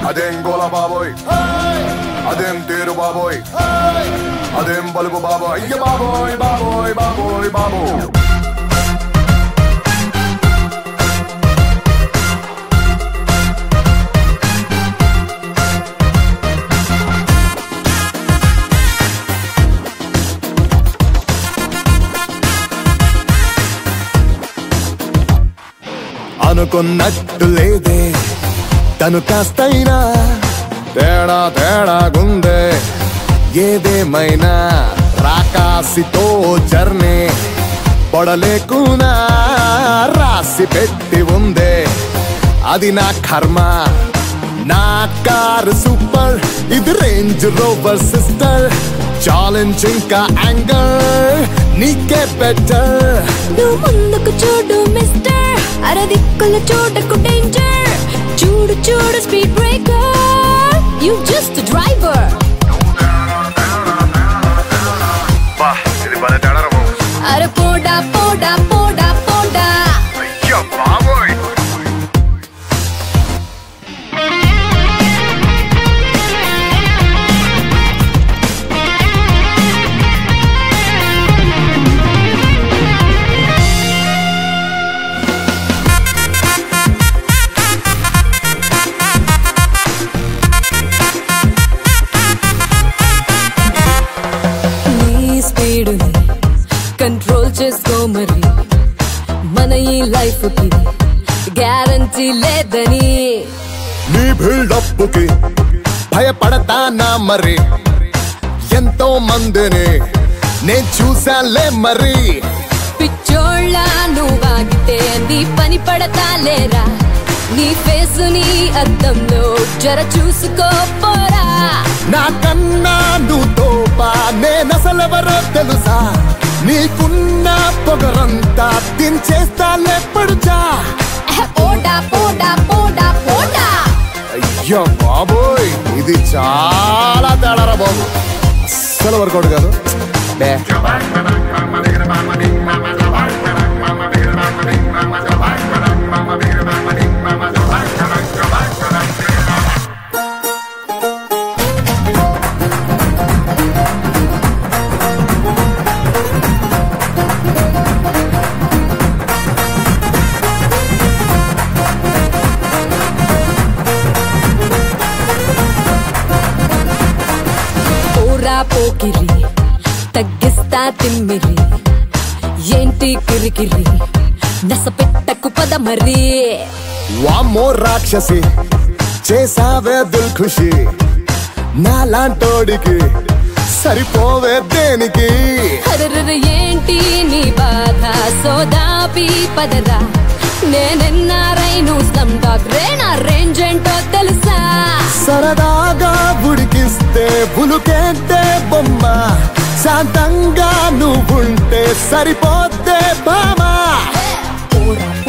అదేం గోల బాబోయ్ అదేం తేరు బాబోయ్ అదేం బలుపు బాబోయ్ అయ్య బాబోయ్ బాబోయ్ బాబోయ్ బాబో అనుకున్నట్టు లేదే తను కాస్తైనా తేడా తేడాగుందే ఏదేమైనా రాకాసితో జర్నీ పొడలేకునా రాసి పెట్టి ఉందే అది నా కర్మ నా కారు సూపర్ ఇది రేంజ్ రోవర్ సిస్టర్ ఛాలెంజ్ ఇంకా యాంగర్ నీకే బెటర్ నువ్వు ముందుకు చూడు మిస్టర్ అరదిక్కుల చూడకు డేంజర్ చూడు చూడు speed breaker you just driver ఇది భలే తేడా బాబు అరే పోడా పోడా పోడా పోడా అయ్య బాబోయ్ నీ స్పీడుని కంట్రోల్ చేసుకో మరి మన ఈ లైఫ్ కి గ్యారంటీ లేదని నీ బిల్డప్ కి భయపడతానా మరి ఎంతో మందిని నేను చూసాలే మరి పిచ్చోళ్ళ నువ్వు వాగితే నీ పని పడతాలేరా నీ ఫేసు నీ అద్దంలో జర చూసుకోపోరా నాకన్నా నువ్వు తోపా నేనసలెవరో తెలుసా నీకున్న పొగరంతా దించేస్తాలే పడుచా ఎహ, పోడా పోడా పోడా పోడా అయ్యో బాబోయ్ ఇది చాలా తేడారా బాబు అస్సలు వర్కౌట్ కాదు బే పోరా పోకిరి తగ్గిస్తా తిమ్మిరి ఏంటి కిరికిరి నస పెట్టకు పద మరి వామ్మో రాక్షసి చేసావే దిల్ ఖుషి నాలాంటోడికి సరిపోవే దేనికి అరరర ఏంటి నీ బాధ సోదాపి పదరా నేనెన్నారై నువ్వు స్లమ్ డాగ్ రే నా రేంజ్ ఏంటో తెలుసా సరదాగా ఉడికిస్తే పులుకేంటే బొమ్మ శాంతంగా నువ్వుంటే సరిపోద్దే బామా పోరా